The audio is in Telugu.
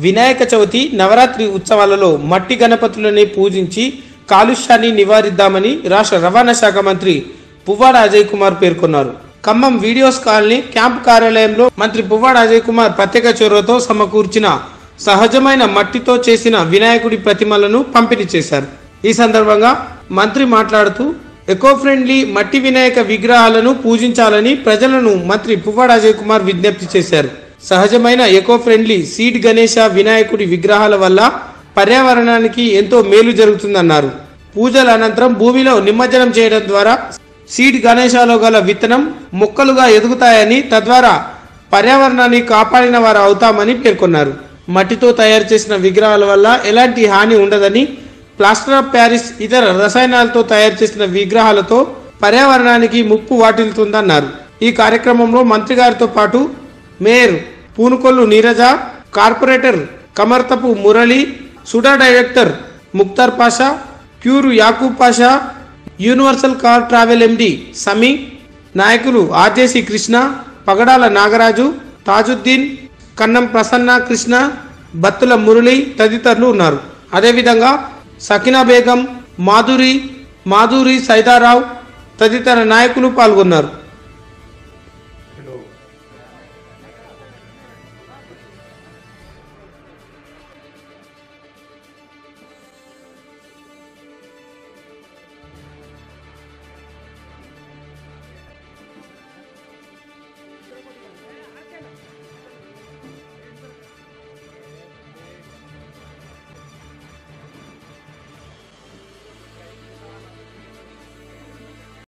వినాయక చవితి నవరాత్రి ఉత్సవాలలో మట్టి గణపతులని పూజించి కాలుష్యాన్ని నివారిద్దామని రాష్ట్ర రవాణా శాఖ మంత్రి పువ్వాడ అజయ్ కుమార్ పేర్కొన్నారు ఖమ్మం వీడియోస్ కాలనీ క్యాంప్ కార్యాలయంలో మంత్రి పువ్వాడ అజయ్ కుమార్ ప్రత్యేక చొరవతో సమకూర్చిన సహజమైన మట్టితో చేసిన వినాయకుడి ప్రతిమలను పంపిణీ చేశారు ఈ సందర్భంగా మంత్రి మాట్లాడుతూ ఎకో ఫ్రెండ్లీ మట్టి వినాయక విగ్రహాలను పూజించాలని ప్రజలను మంత్రి పువ్వాడ అజయ్ కుమార్ విజ్ఞప్తి చేశారు సహజమైన ఎకో ఫ్రెండ్లీ సీడ్ గణేశ వినాయకుడి విగ్రహాల వల్ల పర్యావరణానికి ఎంతో మేలు జరుగుతుందన్నారు పూజల అనంతరం భూమిలో నిమజ్జనం చేయడం ద్వారా సీడ్ గణేశాలో గల విత్తనం మొక్కలుగా ఎదుగుతాయని తద్వారా పర్యావరణాన్ని కాపాడిన వారు అవుతామని పేర్కొన్నారు మట్టితో తయారు చేసిన విగ్రహాల వల్ల ఎలాంటి హాని ఉండదని ప్లాస్టర్ ఆఫ్ ప్యారిస్ ఇతర రసాయనాలతో తయారు చేసిన విగ్రహాలతో పర్యావరణానికి ముప్పు వాటిల్లుతుందన్నారు ఈ కార్యక్రమంలో మంత్రి గారితో పాటు mayor Punukollu Neeraja corporator Kamarthapu Murali SUDA director Mukhtar Pasha క్యూరు Yakub Pasha universal car travel MD Sami నాయకులు ఆర్జేసి కృష్ణ పగడాల నాగరాజు తాజుద్దీన్ కన్నం ప్రసన్న కృష్ణ బత్తుల మురళి తదితరులు ఉన్నారు అదేవిధంగా సకినా బేగం మాధురి మాధురి సైదారావు తదితర నాయకులు పాల్గొన్నారు